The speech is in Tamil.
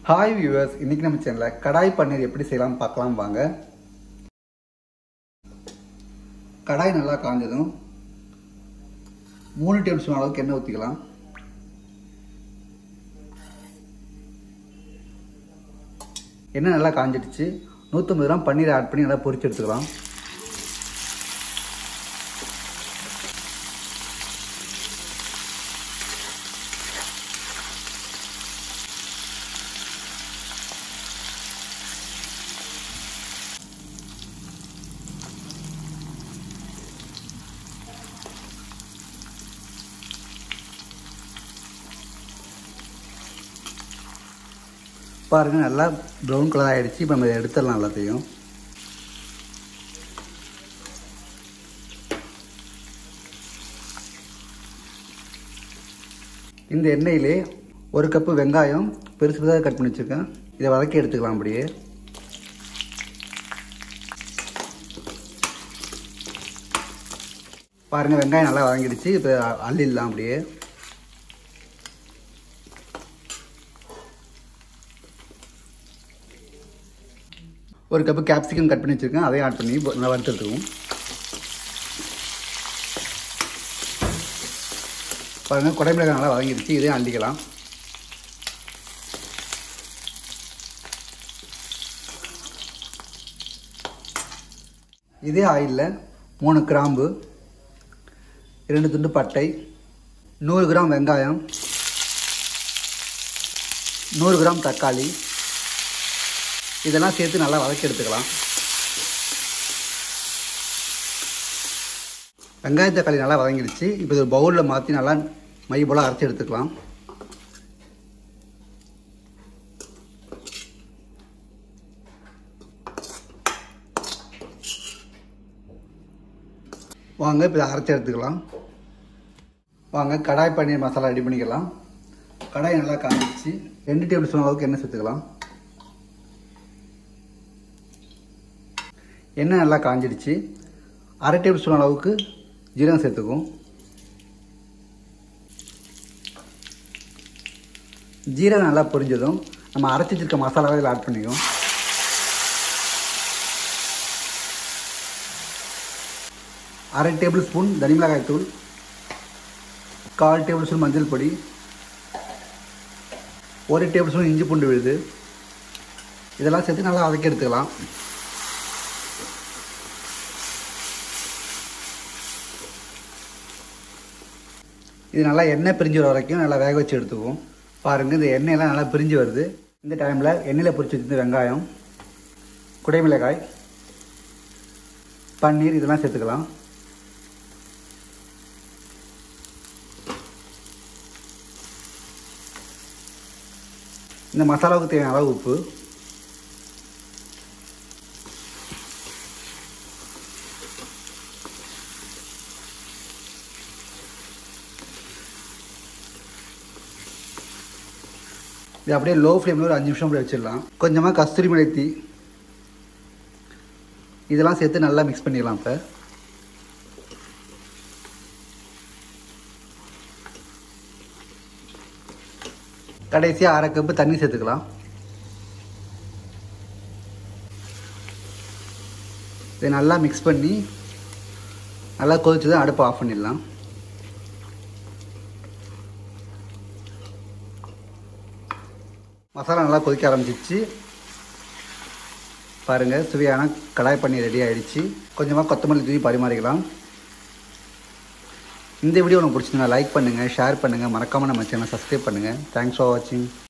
ஹாய் வியூவர்ஸ் இன்னைக்கு நம்ம சேனலில் கடாய் பன்னீர் எப்படி செய்யலாம் பார்க்கலாம் வாங்க கடாய் நல்லா காஞ்சதும் மூணு டேபிள் ஸ்பூன் அளவுக்கு எண்ணெய் ஊற்றிக்கலாம் எண்ணெய் நல்லா காஞ்சிடுச்சு நூற்றம்பது கிராம் பன்னீர் ஆட் பண்ணி நல்லா பொரிச்சு எடுத்துக்கலாம் பாருங்கள் நல்லா ப்ரௌன் கலர் ஆகிடுச்சு இப்போ நம்ம எடுத்துடலாம் எல்லாத்தையும் இந்த எண்ணெயிலே ஒரு கப்பு வெங்காயம் பெருசு பெருசாக கட் பண்ணி வச்சுருக்கேன் இதை வதக்கி எடுத்துக்கலாம் அப்படியே பாருங்கள் வெங்காயம் நல்லா வதங்கிடுச்சு இப்போ அள்ளிடலாம் அப்படியே ஒரு கப்பு கேப்சிகம் கட் பண்ணி வச்சுருக்கேன் அதையும் ஆட் பண்ணி நல்லா வறுத்துருக்கோம் பாருங்கள் குடைமிளகாய் நல்லா வதங்கிடுச்சு இதையும் அள்ளிக்கலாம் இதே ஆயிலில் மூணு கிராம்பு இரண்டு துண்டு பட்டை நூறு கிராம் வெங்காயம் நூறு கிராம் தக்காளி இதெல்லாம் சேர்த்து நல்லா வதக்கி எடுத்துக்கலாம் வெங்காய தக்காளி நல்லா வதங்கிடுச்சு இப்போ இது ஒரு பவுலில் மாற்றி நல்லா மை போல் அரைச்சி எடுத்துக்கலாம் வாங்க இப்போ இதை அரைச்சி எடுத்துக்கலாம் வாங்க கடாய் பன்னீர் மசாலா ரெடி பண்ணிக்கலாம் கடாய் நல்லா காமிச்சு ரெண்டு டேபிள் ஸ்பூன் அளவுக்கு எண்ணெய் சேர்த்துக்கலாம் எண்ணெய் நல்லா காஞ்சிடுச்சு அரை டேபிள் ஸ்பூன் அளவுக்கு ஜீரகம் சேர்த்துக்கும் ஜீரகம் நல்லா பொரிஞ்சதும் நம்ம அரைச்சி வச்சிருக்க மசாலாவை இதில் ஆட் பண்ணிக்கும் அரை டேபிள் ஸ்பூன் தனிமிளகாய் தூள் கால் டேபிள் ஸ்பூன் மஞ்சள் பொடி ஒரு டேபிள் ஸ்பூன் இஞ்சி பூண்டு விழுது இதெல்லாம் சேர்த்து நல்லா வதக்கி எடுத்துக்கலாம் இது நல்லா எண்ணெய் பிரிஞ்சு வர வரைக்கும் நல்லா வேக வச்சு எடுத்துக்குவோம் பாருங்கள் இந்த எண்ணெயெல்லாம் நல்லா பிரிஞ்சு வருது இந்த டைமில் எண்ணெயில் பொரிச்சு வச்சிருந்த வெங்காயம் குடைமிளகாய் பன்னீர் இதெல்லாம் சேர்த்துக்கலாம் இந்த மசாலாவுக்கு தேவையான அளவு உப்பு இது அப்படியே லோ ஃப்ளேமில் ஒரு அஞ்சு நிமிஷம் அப்படியே வச்சிடலாம் கொஞ்சமாக கஸ்தூரி மெளத்தி இதெல்லாம் சேர்த்து நல்லா மிக்ஸ் பண்ணிடலாம் இப்போ கடைசியாக அரை கப்பு தண்ணி சேர்த்துக்கலாம் இதை நல்லா மிக்ஸ் பண்ணி நல்லா கொதிச்சதும் அடுப்பை ஆஃப் பண்ணிடலாம் மசாலா நல்லா கொதிக்க ஆரம்பிச்சிச்சு பாருங்கள் சுவையான கடாய் பண்ணி ரெடி ஆகிடுச்சு கொஞ்சமாக கொத்தமல்லி தூவி பரிமாறிக்கலாம் இந்த வீடியோ உங்களுக்கு பிடிச்சிருந்தா லைக் பண்ணுங்கள் ஷேர் பண்ணுங்கள் மறக்காமல் நம்ம சேனல் சப்ஸ்கிரைப் பண்ணுங்கள் தேங்க்ஸ் ஃபார் வாட்சிங்